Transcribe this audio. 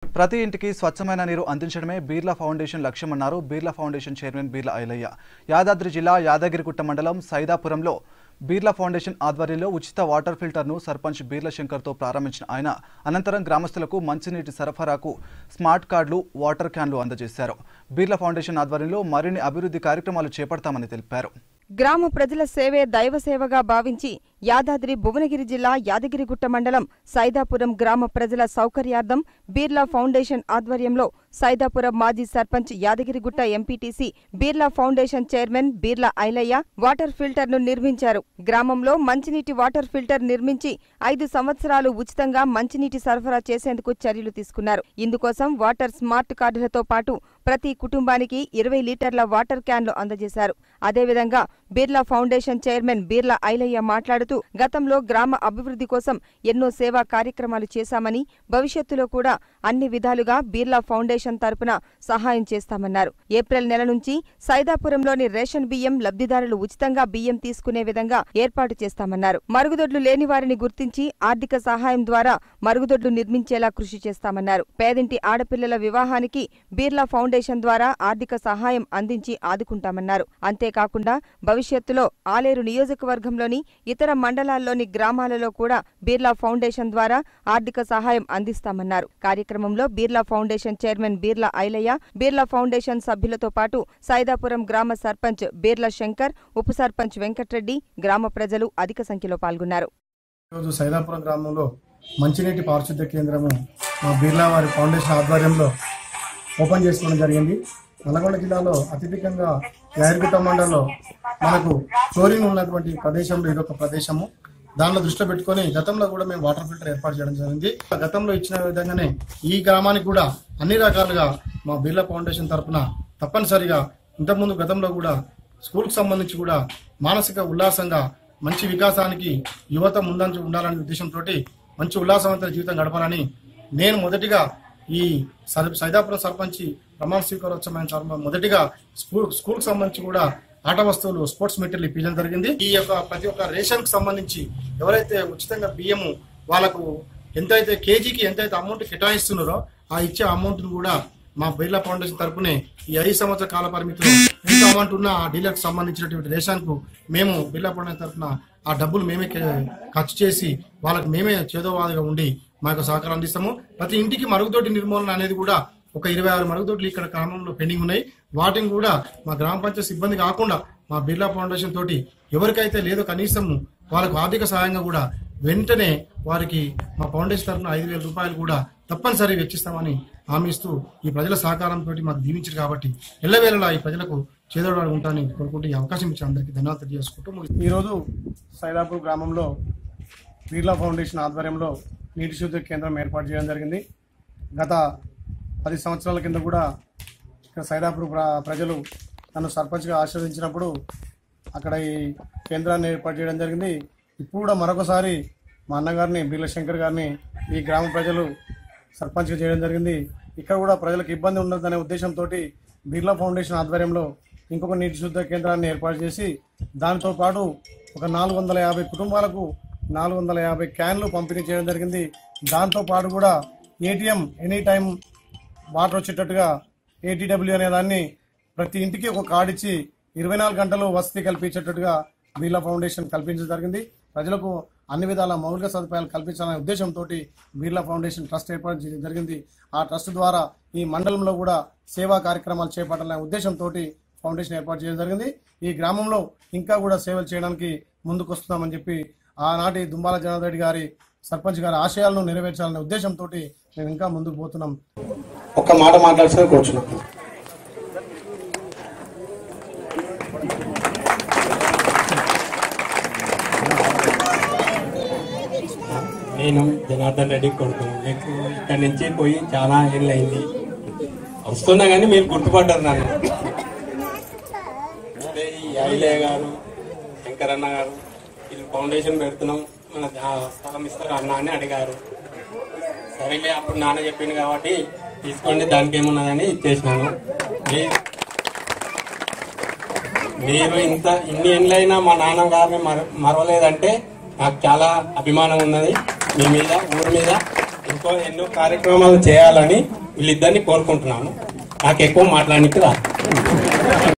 ప్రతి ఇంటికి స్వచ్ఛమైన నీరు అందించడమే బీర్లా ఫౌండేషన్ లక్ష్యమన్నారు బీర్లా ఫౌండేషన్ చైర్మన్ బీర్లా ఐలయ్య యాదాద్రి జిల్లా యాదగిరిగుట్ట మండలం సైదాపురంలో బీర్లా ఫౌండేషన్ ఆధ్వర్యంలో ఉచిత వాటర్ ఫిల్టర్ను సర్పంచ్ బీర్ల శంకర్తో ప్రారంభించిన ఆయన అనంతరం గ్రామస్తులకు మంచినీటి సరఫరాకు స్మార్ట్ కార్డులు వాటర్ క్యాన్లు అందజేశారు బీర్లా ఫౌండేషన్ ఆధ్వర్యంలో మరిన్ని అభివృద్ధి కార్యక్రమాలు చేపడతామని తెలిపారు గ్రామ ప్రజల సేవే దైవ సేవగా భావించి యాదాద్రి భువనగిరి జిల్లా యాదగిరిగుట్ట మండలం సైదాపురం గ్రామ ప్రజల సౌకర్యార్థం బీర్లా ఫౌండేషన్ ఆధ్వర్యంలో సైదాపురం మాజీ sarpanch Yadagirigutta MPTC Birla foundation chairman Birla Ailaiah water filter ను నిర్మించారు గ్రామంలో మంచినీటి వాటర్ ఫిల్టర్ నిర్మించి ఐదు సంవత్సరాలు ఉచితంగా మంచినీటి సరఫరా చేసేందుకు చర్యలు తీసుకున్నారు ఇందుకోసం వాటర్ స్మార్ట్ కార్డులతో పాటు ప్రతి కుటుంబానికి ఇరవై లీటర్ల వాటర్ క్యాన్లు అందజేశారు అదేవిధంగా బిర్లా ఫౌండేషన్ చైర్మన్ బిర్లా ఐలయ్య మాట్లాడుతూ గతంలో గ్రామ అభివృద్ధి కోసం ఎన్నో సేవా కార్యక్రమాలు చేశామని భవిష్యత్తులో కూడా అన్ని విధాలుగా బిర్లా ఫౌండేషన్ తరపున సహాయం చేస్తామన్నారు ఏప్రిల్ నెల నుంచి సైదాపురంలోని రేషన్ బియ్యం లబ్ధిదారులు ఉచితంగా బియ్యం తీసుకునే విధంగా ఏర్పాటు చేస్తామన్నారు మరుగుదొడ్లు లేని వారిని గుర్తించి ఆర్థిక సహాయం ద్వారా మరుగుదొడ్లు నిర్మించేలా కృషి చేస్తామన్నారు పేదింటి ఆడపిల్లల వివాహానికి బీర్లా ఫౌండేషన్ ద్వారా ఆర్థిక సహాయం అందించి ఆదుకుంటామన్నారు అంతేకాకుండా భవిష్యత్తులో ఆలేరు నియోజకవర్గంలోని ఇతర మండలాల్లోని గ్రామాలలో కూడా బీర్లా ఫౌండేషన్ ద్వారా ఆర్థిక సహాయం అందిస్తామన్నారు కార్యక్రమంలో Birla foundation chairman Birla Ailaiah Birla foundation సభ్యులతో పాటు సైదాపురం గ్రామ సర్పంచ్ బీర్లా శంకర్ ఉప సర్పంచ్ వెంకట్రెడ్డి గ్రామ ప్రజలు అధిక సంఖ్యలో పాల్గొన్నారు ఈరోజు సైదాపురం గ్రామంలో మంచినీటి పారిశుద్ధ్య కేంద్రము మా బిర్లా వారి ఫౌండేషన్ ఆధ్వర్యంలో ఓపెన్ చేసుకోవడం జరిగింది నల్గొండ జిల్లాలో అత్యధికంగా యాదగిరిగుట్ట మండలంలో మనకు క్లోరిన్ ఉన్నటువంటి ప్రదేశంలో ఇదొక ప్రదేశము దానిలో దృష్టిలో పెట్టుకొని గతంలో కూడా మేము వాటర్ ఫిల్టర్ ఏర్పాటు చేయడం జరిగింది గతంలో ఇచ్చిన విధంగానే ఈ గ్రామానికి కూడా అన్ని రకాలుగా మా బిర్లా ఫౌండేషన్ తరఫున తప్పనిసరిగా ఇంతకుముందు గతంలో కూడా స్కూల్కి సంబంధించి కూడా మానసిక ఉల్లాసంగా మంచి వికాసానికి యువత ముందంజు ఉండాలనే ఉద్దేశంతో మంచి ఉల్లాసవంతమైన జీవితం గడపాలని నేను మొదటిగా ఈ సర్- సైదాపురం సర్పంచి ప్రమాణ స్వీకారోత్సవం సందర్భంగా మొదటిగా స్కూల్ స్కూల్కి సంబంధించి కూడా ఆట వస్తువులు స్పోర్ట్స్ మెటీరియల్ ఇప్పించడం జరిగింది ఈ యొక్క ప్రతి ఒక్క రేషన్ కి సంబంధించి ఎవరైతే ఉచితంగా బియ్యము వాళ్ళకు ఎంతైతే కేజీకి ఎంతైతే అమౌంట్ కేటాయిస్తున్నారో ఆ ఇచ్చే అమౌంట్ కూడా మా బిర్లా ఫౌండేషన్ తరపునే ఈ ఐదు సంవత్సరాల కాల పరిమితిలో ఎంత అమౌంట్ ఉన్న ఆ డీలర్కి సంబంధించినటువంటి రేషన్ కు మేము బిర్లా ఫౌండేషన్ తరపున ఆ డబ్బులు మేమే కే- ఖర్చు చేసి వాళ్ళకి మేమే చేదోవాదిగా ఉండి మా యొక్క సహకారం అందిస్తాము ప్రతి ఇంటికి మరుగుదొడ్డి నిర్మూలన అనేది కూడా ఒక ఇరవై ఆరు మరుగుదొడ్లు ఇక్కడ గ్రామంలో పెండింగ్ ఉన్నాయి వాటిని కూడా మా గ్రామ పంచాయతీ సిబ్బంది కాకుండా మా బిర్లా ఫౌండేషన్ తోటి ఎవరికైతే లేదో కనీసం వాళ్ళకు ఆర్థిక సహాయంగా కూడా వెంటనే వారికి మా ఫౌండేషన్ తరఫున ఐదు వేల రూపాయలు కూడా తప్పనిసరి వెచ్చిస్తామని హామీ ఇస్తూ ఈ ప్రజల సహకారంతో మాకు దీవించారు కాబట్టి ఎల్లవేళలా ఈ ప్రజలకు చేదోడు ఉంటానని కోరుకుంటూ ఈ అవకాశం ఇచ్చిన అందరికీ ధన్యవాదాలు తెలియజేసుకుంటూ ముగి- ఈరోజు సైదాపూర్ గ్రామంలో బిర్లా ఫౌండేషన్ ఆధ్వర్యంలో నీటి శుద్ధి కేంద్రం ఏర్పాటు చేయడం జరిగింది గత పది సంవత్సరాల కింద కూడా ఇక్కడ సైదాపూర్ ప్ర- ప్రజలు నన్ను సర్పంచ్గా ఆశీర్వదించినప్పుడు అక్కడ ఈ కేంద్రాన్ని ఏర్పాటు చేయడం జరిగింది ఇప్పుడు కూడా మరొకసారి మా అన్నగారిని బిర్ల శంకర్ గారిని ఈ గ్రామ ప్రజలు సర్పంచ్గా చేయడం జరిగింది ఇక్కడ కూడా ప్రజలకు ఇబ్బంది ఉండదనే ఉద్దేశంతో బిర్లా ఫౌండేషన్ ఆధ్వర్యంలో ఇంకొక నీటి శుద్ధ కేంద్రాన్ని ఏర్పాటు చేసి దానితో పాటు ఒక నాలుగు వందల యాభై కుటుంబాలకు నాలుగు వందల యాభై క్యాన్లు పంపిణీ చేయడం జరిగింది దాంతో పాటు కూడా ఏటీఎం ఎనీ టైం వాటర్ వచ్చేటట్టుగా ఏటీడబ్ల్యూ అనే దాన్ని ప్రతి ఇంటికి ఒక కార్డు ఇచ్చి ఇరవై నాలుగు గంటలు వసతి కల్పించేటట్టుగా బిర్లా ఫౌండేషన్ కల్పించడం జరిగింది ప్రజలకు అన్ని విధాల మౌలిక సదుపాయాలు కల్పించాలనే ఉద్దేశంతో బిర్లా ఫౌండేషన్ ట్రస్ట్ ఏర్పాటు చేయడం జరిగింది ఆ ట్రస్ట్ ద్వారా ఈ మండలంలో కూడా సేవా కార్యక్రమాలు చేపట్టాలనే ఉద్దేశంతో ఫౌండేషన్ ఏర్పాటు చేయడం జరిగింది ఈ గ్రామంలో ఇంకా కూడా సేవలు చేయడానికి ముందుకు వస్తున్నామని చెప్పి ఆనాటి దుంబాల జనార్దన్ రెడ్డి గారి సర్పంచ్ గారి ఆశయాలను నెరవేర్చాలనే ఉద్దేశంతో మేము ఇంకా ముందుకు పోతున్నాం ఒక్క మాట మాట్లాడుతూ కూర్చున్నాం నేను జనార్దన్ రెడ్డి కొడుకు మీకు ఇక్కడి నుంచి పోయి చాలా ఏళ్ళు అయింది వస్తున్నా కానీ మీరు గుర్తుపడ్డారు నన్ను అదే ఈ ఐలయ్య గారు శంకరన్న గారు వీళ్ళు ఫౌండేషన్ పెడుతున్నాం మన జా- స్థలం ఇస్తారు అన్న అని అడిగారు సరేలే అప్పుడు నాన్న చెప్పింది కాబట్టి తీసుకోండి దానికి ఏమున్నదని ఇచ్చేసినాను మీ- మీరు ఇంత ఇన్ని ఏళ్ళైనా మా నాన్న గారిని మర- మరవలేదంటే నాకు చాలా అభిమానం ఉన్నది మీ మీద ఊరి మీద ఇంకో ఎన్నో కార్యక్రమాలు చేయాలని వీళ్ళిద్దరిని కోరుకుంటున్నాను నాకు ఎక్కువ మాట్లాడడానికి రాదు